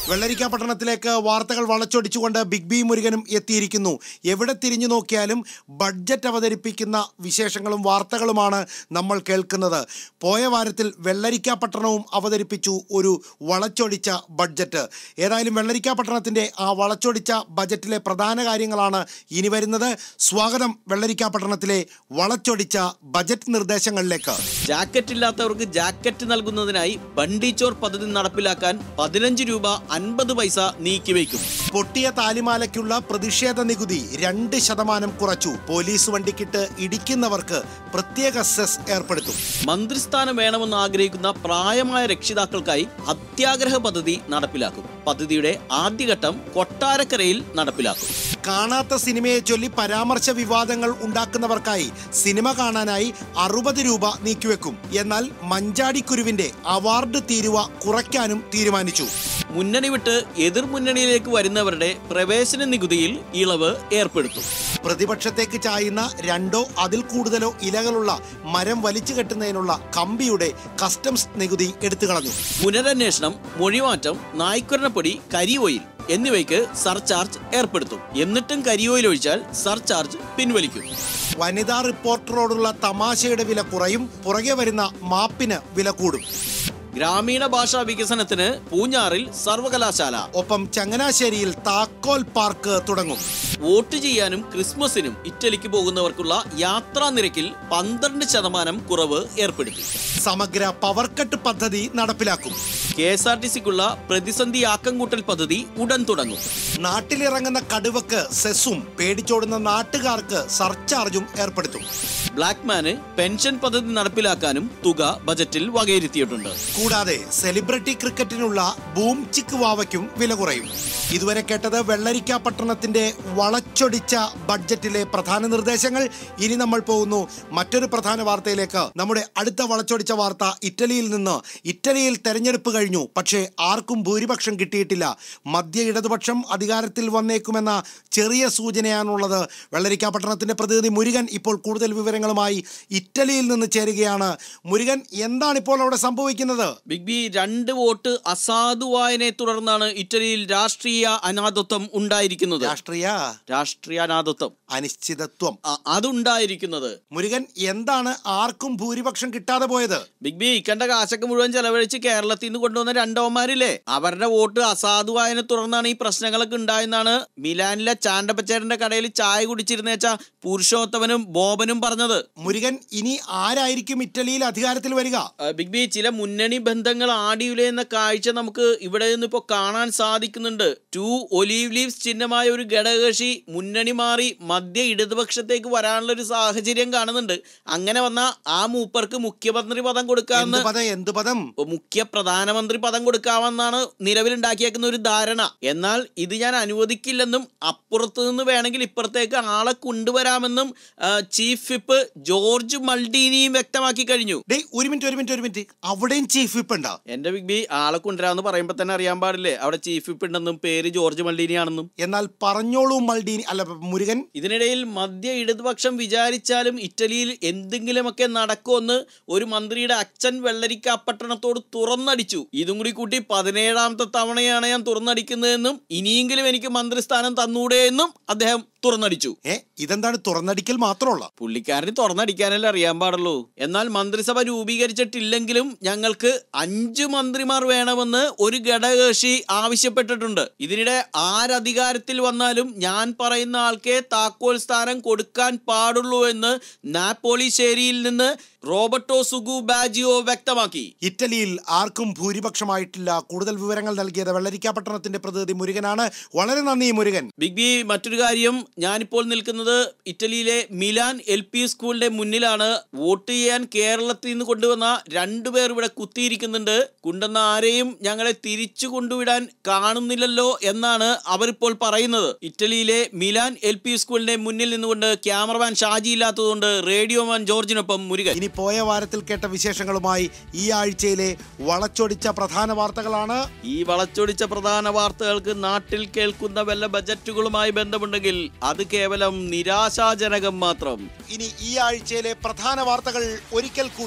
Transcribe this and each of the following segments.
വെള്ളരിക്ക പട്ടണത്തിലേക്ക് വാർത്തകൾ വളച്ചൊടിച്ചുകൊണ്ട് ബിഗ് ബി മുരുകനും എത്തിയിരിക്കുന്നു എവിടെ തിരിഞ്ഞു നോക്കിയാലും ബഡ്ജറ്റ് അവതരിപ്പിക്കുന്ന വിശേഷങ്ങളും വാർത്തകളുമാണ് നമ്മൾ കേൾക്കുന്നത് പോയ വാരത്തിൽ വെള്ളരിക്ക പട്ടണവും അവതരിപ്പിച്ചു ഒരു വളച്ചൊടിച്ച ബഡ്ജറ്റ് ഏതായാലും വെള്ളരിക്ക പട്ടണത്തിൻ്റെ ആ വളച്ചൊടിച്ച ബജറ്റിലെ പ്രധാന കാര്യങ്ങളാണ് ഇനി വരുന്നത് സ്വാഗതം വെള്ളരിക്ക പട്ടണത്തിലെ വളച്ചൊടിച്ച ബജറ്റ് നിർദ്ദേശങ്ങളിലേക്ക് ജാക്കറ്റ് ഇല്ലാത്തവർക്ക് ജാക്കറ്റ് നൽകുന്നതിനായി ബണ്ടിച്ചോർ പദ്ധതി നടപ്പിലാക്കാൻ പതിനഞ്ച് രൂപ അൻപത് പൈസ നീക്കിവെക്കും പൊട്ടിയ താലിമാലയ്ക്കുള്ള പ്രതിഷേധ നികുതി രണ്ട് ശതമാനം കുറച്ചു പോലീസ് വണ്ടിക്കിട്ട് ഇടിക്കുന്നവർക്ക് പ്രത്യേക സെസ് ഏർപ്പെടുത്തും മന്ത്രിസ്ഥാനം വേണമെന്ന് ആഗ്രഹിക്കുന്ന പ്രായമായ രക്ഷിതാക്കൾക്കായി അത്യാഗ്രഹ പദ്ധതി നടപ്പിലാക്കും പദ്ധതിയുടെ ആദ്യഘട്ടം കൊട്ടാരക്കരയിൽ നടപ്പിലാക്കും കാണാത്ത സിനിമയെ ചൊല്ലി പരാമർശ വിവാദങ്ങൾ ഉണ്ടാക്കുന്നവർക്കായി സിനിമ കാണാനായി അറുപത് രൂപ നീക്കിവെക്കും എന്നാൽ മഞ്ചാടിക്കുരുവിന്റെ അവാർഡ് തീരുവ കുറയ്ക്കാനും തീരുമാനിച്ചു മുന്നണി വിട്ട് എതിർ മുന്നണിയിലേക്ക് വരുന്നവരുടെ പ്രവേശന നികുതിയിൽ ഇളവ് ഏർപ്പെടുത്തും പ്രതിപക്ഷത്തേക്ക് ചായുന്ന രണ്ടോ അതിൽ കൂടുതലോ ഇലകളുള്ള മരം വലിച്ചു കെട്ടുന്നതിനുള്ള കമ്പിയുടെ കസ്റ്റംസ് നികുതി എടുത്തു കളഞ്ഞു പുനരന്വേഷണം മൊഴിമാറ്റം നായ്ക്കുരണപ്പൊടി കരി ഓയിൽ എന്നിവയ്ക്ക് സർചാർജ് ഏർപ്പെടുത്തും എന്നിട്ടും കരി ഓയിൽ ഒഴിച്ചാൽ സർചാർജ് പിൻവലിക്കും വനിതാ റിപ്പോർട്ടറോടുള്ള തമാശയുടെ വില കുറയും പുറകെ വരുന്ന മാപ്പിന് വില കൂടും ഗ്രാമീണ ഭാഷാ വികസനത്തിന് പൂഞ്ഞാറിൽ സർവകലാശാല ഒപ്പം ചങ്ങനാശ്ശേരിയിൽ താക്കോൽ പാർക്ക് തുടങ്ങും വോട്ട് ചെയ്യാനും ക്രിസ്മസിനും ഇറ്റലിക്ക് പോകുന്നവർക്കുള്ള യാത്രാ നിരക്കിൽ പന്ത്രണ്ട് ശതമാനം കുറവ് ഏർപ്പെടുത്തി സമഗ്ര പവർ കട്ട് പദ്ധതി നടപ്പിലാക്കും കെ എസ് ആർ ടി സിക്കുള്ള പ്രതിസന്ധി ആക്കംകൂട്ടൽ പദ്ധതി ഉടൻ തുടങ്ങും നാട്ടിലിറങ്ങുന്ന കടുവക്ക് സെസ്സും പേടിച്ചോടുന്ന നാട്ടുകാർക്ക് സർചാർജും ഏർപ്പെടുത്തും ബ്ലാക്ക്മാന് പെൻഷൻ പദ്ധതി നടപ്പിലാക്കാനും തുക ബജറ്റിൽ വകയിരുത്തിയിട്ടുണ്ട് കൂടാതെ സെലിബ്രിറ്റി ക്രിക്കറ്റിനുള്ള ബൂം ചിക്ക് വാവയ്ക്കും വില കുറയും ഇതുവരെ കേട്ടത് വെള്ളരിക്ക പട്ടണത്തിന്റെ വളച്ചൊടിച്ച ബഡ്ജറ്റിലെ പ്രധാന നിർദ്ദേശങ്ങൾ ഇനി നമ്മൾ പോകുന്നു മറ്റൊരു പ്രധാന വാർത്തയിലേക്ക് നമ്മുടെ അടുത്ത വളച്ചൊടിച്ച വാർത്ത ഇറ്റലിയിൽ നിന്ന് ഇറ്റലിയിൽ തെരഞ്ഞെടുപ്പ് കഴിഞ്ഞു പക്ഷേ ആർക്കും ഭൂരിപക്ഷം കിട്ടിയിട്ടില്ല മധ്യ ഇടതുപക്ഷം അധികാരത്തിൽ വന്നേക്കുമെന്ന ചെറിയ സൂചനയാണുള്ളത് വെള്ളരിക്ക പട്ടണത്തിന്റെ പ്രതിനിധി മുരുകൻ ഇപ്പോൾ കൂടുതൽ വിവരങ്ങളുമായി ഇറ്റലിയിൽ നിന്ന് ചേരുകയാണ് മുരുകൻ എന്താണ് ഇപ്പോൾ അവിടെ സംഭവിക്കുന്നത് ബിഗ് ബി രണ്ട് വോട്ട് അസാധുവായനെ തുടർന്നാണ് ഇറ്റലിയിൽ രാഷ്ട്രീയ അനാഥത്വം ഉണ്ടായിരിക്കുന്നത് രാഷ്ട്രീയ രാഷ്ട്രീയ അനാഥത്വം അനിശ്ചിതത്വം അ- അതുണ്ടായിരിക്കുന്നത് മുരുകൻ എന്താണ് ആർക്കും ഭൂരിപക്ഷം കിട്ടാതെ പോയത് ബിഗ് ബി ഇക്കണ്ട കാശൊക്കെ മുഴുവൻ ചെലവഴിച്ച് കേരളത്തിൽ നിന്ന് കൊണ്ടുവന്ന രണ്ടോമാരില്ലേ അവരുടെ വോട്ട് അസാധുവായതിനെ തുടർന്നാണ് ഈ പ്രശ്നങ്ങളൊക്കെ ഉണ്ടായെന്നാണ് മിലാനിലെ ചാണ്ടപ്പച്ചേരന്റെ കടയിൽ ചായ കുടിച്ചിരുന്നേച്ച പുരുഷോത്തമനും ബോബനും പറഞ്ഞത് മുരുകൻ ഇനി ആരായിരിക്കും ഇറ്റലിയിൽ അധികാരത്തിൽ വരിക ആ, ബിഗ് ബി ചില മുന്നണി ബന്ധങ്ങൾ ആടിയുലയുന്ന കാഴ്ച നമുക്ക് ഇവിടെ നിന്ന് ഇപ്പോൾ കാണാൻ സാധിക്കുന്നുണ്ട് ടു ഒലീവ് ലീവ്സ് ചിഹ്നമായ ഒരു ഘടകകക്ഷി മുന്നണി മാറി മധ്യ ഇടതുപക്ഷത്തേക്ക് വരാനുള്ള ഒരു സാഹചര്യം കാണുന്നുണ്ട് അങ്ങനെ വന്ന ആ മൂപ്പർക്ക് മുഖ്യമന്ത്രി പദം എന്ത് കൊടുക്കാമെന്ന് പദം എന്ത് പദം ഇപ്പൊ മുഖ്യ പ്രധാനമന്ത്രി പദം കൊടുക്കാമെന്നാണ് നിലവിലുണ്ടാക്കിയേക്കുന്ന ഒരു ധാരണ എന്നാൽ ഇത് ഞാൻ അനുവദിക്കില്ലെന്നും അപ്പുറത്ത് നിന്ന് വേണമെങ്കിൽ ഇപ്പുറത്തേക്ക് ആളെ കൊണ്ടുവരാമെന്നും ആ, ചീഫ് വിപ്പ് ജോർജ് മൾഡീനിയും വ്യക്തമാക്കി കഴിഞ്ഞു ഡേ ഒരു മിനിറ്റ് ഒരു മിനിറ്റ് ഒരു മിനിറ്റ് അവിടെയും ചീഫ് വിപ്പ് ഉണ്ടോ എന്റെ ബിഗ് ബി ആളെ കൊണ്ടുവരാന്ന് പറയുമ്പോ തന്നെ അറിയാൻ പാടില്ലേ അവിടെ ചീഫ് വിപ്പ് ഉണ്ടെന്നും പേര് ജോർജ് മൾഡീനി ആണെന്നും എന്നാൽ പറഞ്ഞോളൂ മൾഡീനി അല്ല മുരുകൻ ഇതിനിടയിൽ മധ്യ ഇടതുപക്ഷം വിചാരിച്ചാലും ഇറ്റലിയിൽ എന്തെങ്കിലുമൊക്കെ നടക്കുമെന്ന് ഒരു മന്ത്രിയുടെ അച്ഛൻ വെള്ളരിക്ക പട്ടണത്തോട് തുറന്നടിച്ചു ഇതും കൂടി കൂട്ടി പതിനേഴാമത്തെ തവണയാണ് ഞാൻ തുറന്നടിക്കുന്നതെന്നും ഇനിയെങ്കിലും എനിക്ക് മന്ത്രിസ്ഥാനം തന്നൂടെ എന്നും അദ്ദേഹം തുറന്നടിച്ചു ഏ ഇതെന്താണ് തുറന്നടിക്കൽ മാത്രമുള്ള പുള്ളിക്കാരന് തുറന്നടിക്കാനല്ലേ അറിയാൻ പാടുള്ളൂ എന്നാൽ മന്ത്രിസഭ രൂപീകരിച്ചിട്ടില്ലെങ്കിലും ഞങ്ങൾക്ക് അഞ്ച് മന്ത്രിമാർ വേണമെന്ന് ഒരു ഘടകകക്ഷി ആവശ്യപ്പെട്ടിട്ടുണ്ട് ഇതിനിടെ ആരധികാരത്തിൽ വന്നാലും ഞാൻ പറയുന്ന ആൾക്കേ താക്കോൽ സ്ഥാനം കൊടുക്കാൻ പാടുള്ളൂ എന്ന് നാപ്പോളിശ്ശേരിയിൽ നിന്ന് റോബർട്ടോ സുഗു ബാജിയോ വ്യക്തമാക്കി ഇറ്റലിയിൽ ആർക്കും ഭൂരിപക്ഷമായിട്ടില്ല കൂടുതൽ വിവരങ്ങൾ നൽകിയത് വെള്ളരിക്ക പട്ടണത്തിന്റെ പ്രതിനിധി മുരുകനാണ് വളരെ നന്ദി മുരുകൻ ബിഗ് ബി മറ്റൊരു കാര്യം ഞാനിപ്പോൾ നിൽക്കുന്നത് ഇറ്റലിയിലെ മിലാൻ എൽ പി സ്കൂളിന്റെ മുന്നിലാണ് വോട്ട് ചെയ്യാൻ കേരളത്തിൽ നിന്ന് കൊണ്ടുവന്ന രണ്ടുപേർ ഇവിടെ കുത്തിയിരിക്കുന്നുണ്ട് കൊണ്ടുവന്ന ആരെയും ഞങ്ങളെ തിരിച്ചു കൊണ്ടുവിടാൻ കാണുന്നില്ലല്ലോ എന്നാണ് അവരിപ്പോൾ പറയുന്നത് ഇറ്റലിയിലെ മിലാൻ എൽ പി സ്കൂളിന്റെ മുന്നിൽ നിന്നുകൊണ്ട് ക്യാമറമാൻ ഷാജി ഇല്ലാത്തതുകൊണ്ട് റേഡിയോമാൻ ജോർജിനൊപ്പം മുരുകൻ ഇനി പോയ വാരത്തിൽ കേട്ട വിശേഷങ്ങളുമായി ഈ ആഴ്ചയിലെ വളച്ചൊടിച്ച പ്രധാന വാർത്തകളാണ് ഈ വളച്ചൊടിച്ച പ്രധാന വാർത്തകൾക്ക് നാട്ടിൽ കേൾക്കുന്ന വല്ല ബജറ്റുകളുമായി ബന്ധമുണ്ടെങ്കിൽ അത് കേവലം നിരാശാജനകം മാത്രം ഇനി ഈ ആഴ്ചയിലെ പ്രധാന വാർത്തകൾ ഒരിക്കൽ കൂടി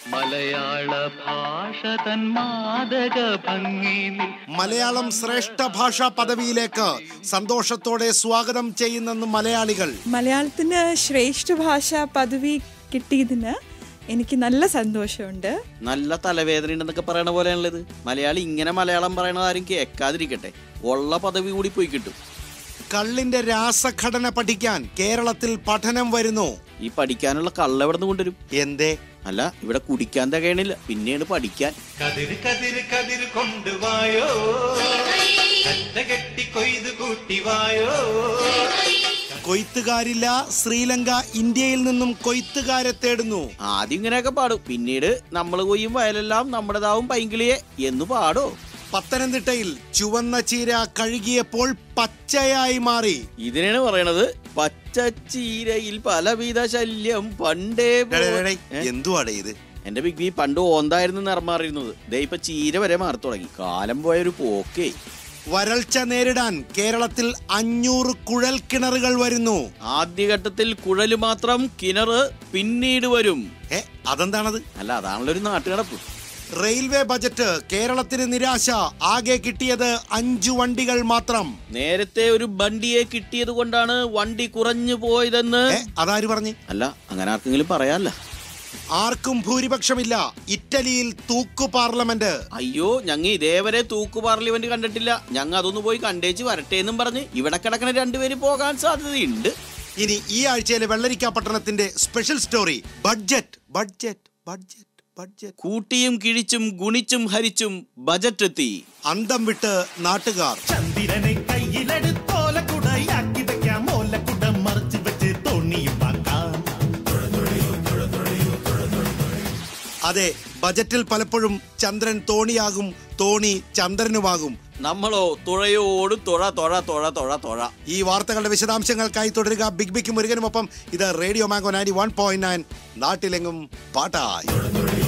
മലയാള ഭാഷ തൻ മാദക ഭംഗിയിൽ മലയാളം ശ്രേഷ്ഠ ഭാഷാ പദവിയിലേക്ക് സന്തോഷത്തോടെ സ്വാഗതം ചെയ്യുന്നെന്ന് മലയാളികൾ മലയാളത്തിന് ശ്രേഷ്ഠ ഭാഷ പദവി കിട്ടിയതിന് എനിക്ക് നല്ല സന്തോഷമുണ്ട് നല്ല തലവേദന ഉണ്ടെന്നൊക്കെ പറയണ പോലെയാണുള്ളത് മലയാളി ഇങ്ങനെ മലയാളം പറയണത് ആരും കേൾക്കാതിരിക്കട്ടെ ഉള്ള പദവി കൂടി പോയി കിട്ടും കള്ളിന്റെ രാസഘടന പഠിക്കാൻ കേരളത്തിൽ പഠനം വരുന്നു ഈ പഠിക്കാനുള്ള കള്ള എവിടെ നിന്ന് കൊണ്ടുവരും എന്തേ അല്ല ഇവിടെ കുടിക്കാൻ തികയണില്ല പിന്നെയാണ് പഠിക്കാൻ കതിര് കതിര് കതിര് കൊണ്ടുവായോ കറ്റ കെട്ടി കൊയ്ത് കൂട്ടിവായോ കൊയ്ത്തുകാരില്ല ശ്രീലങ്ക ഇന്ത്യയിൽ നിന്നും കൊയ്ത്തുകാരെ തേടുന്നു ആദ്യം ഇങ്ങനെയൊക്കെ പാടും പിന്നീട് നമ്മൾ കൊയ്യും വയലെല്ലാം നമ്മുടേതാവും പൈങ്കിളിയെ എന്ന് പാടോ പത്തനംതിട്ടയിൽ ചുവന്ന ചീര കഴുകിയപ്പോൾ പച്ചയായി മാറി ഇതിനാണ് പറയണത് പച്ചച്ചീരയിൽ പലവിധ ശല്യം പണ്ടേ പോ- ഡേയ് ഡേയ് ഡേയ്, ഏ? എന്തുവാടേ ഇത് എന്റെ ബിഗ് ബി പണ്ട് ഓന്തായിരുന്നു നിറം മാറിയിരുന്നത് ദേ ഇപ്പൊ ചീര വരെ മാറി തുടങ്ങി കാലം പോയൊരു പോക്കേ വരൾച്ച നേരിടാൻ കേരളത്തിൽ അഞ്ഞൂറ് കുഴൽ കിണറുകൾ വരുന്നു ആദ്യഘട്ടത്തിൽ കുഴല് മാത്രം കിണറ് പിന്നീട് വരും ഏ അതെന്താണത് അല്ല അതാണല്ലോ ഒരു നാട്ടുകിടപ്പ് റെയിൽവേ ബജറ്റ് കേരളത്തിന് നിരാശ ആകെ കിട്ടിയത് അഞ്ചു വണ്ടികൾ മാത്രം നേരത്തെ ഒരു വണ്ടിയെ കിട്ടിയത് കൊണ്ടാണ് വണ്ടി കുറഞ്ഞു പോയതെന്ന് ഏ അതാര് പറഞ്ഞു അല്ല അങ്ങനെ ആർക്കെങ്കിലും പറയാല്ല ആർക്കും ഭൂരിപക്ഷമില്ല ഇറ്റലിയിൽ തൂക്കു പാർലമെന്റ് അയ്യോ ഞങ്ങ ഇതേവരെ തൂക്കു പാർലമെന്റ് കണ്ടിട്ടില്ല ഞങ്ങ അതൊന്ന് പോയി കണ്ടേച്ച് വരട്ടെ എന്നും പറഞ്ഞ് ഇവിടെ കിടക്കണ രണ്ടുപേര് പോകാൻ സാധ്യതയുണ്ട് ഇനി ഈ ആഴ്ചയിലെ വെള്ളരിക്ക പട്ടണത്തിന്റെ special story budget budget budget budget കൂട്ടിയും കിഴിച്ചും ഗുണിച്ചും ഹരിച്ചും ബജറ്റ് എത്തി അന്തം വിട്ട് നാട്ടുകാർ ചന്ദ്രനെ കയ്യിലെടുത്തോലക്കുടയാക്കി വെക്കാം ഓലക്കുട മറിച്ച് വെച്ച് തോണിയും പാക്കാം അതെ ബജറ്റിൽ പലപ്പോഴും ചന്ദ്രൻ തോണിയാകും തോണി ചന്ദ്രനുമാകും നമ്മളോ തുഴയോട് തുഴ തുഴ തുഴ തുഴ തുഴ ഈ വാർത്തകളുടെ വിശദാംശങ്ങൾക്കായി തുടരുക ബിഗ് ബിക്കും മുരുകനുമൊപ്പം ഇത് radio mango ninety one point nine നാട്ടിലെങ്ങും പാട്ടായി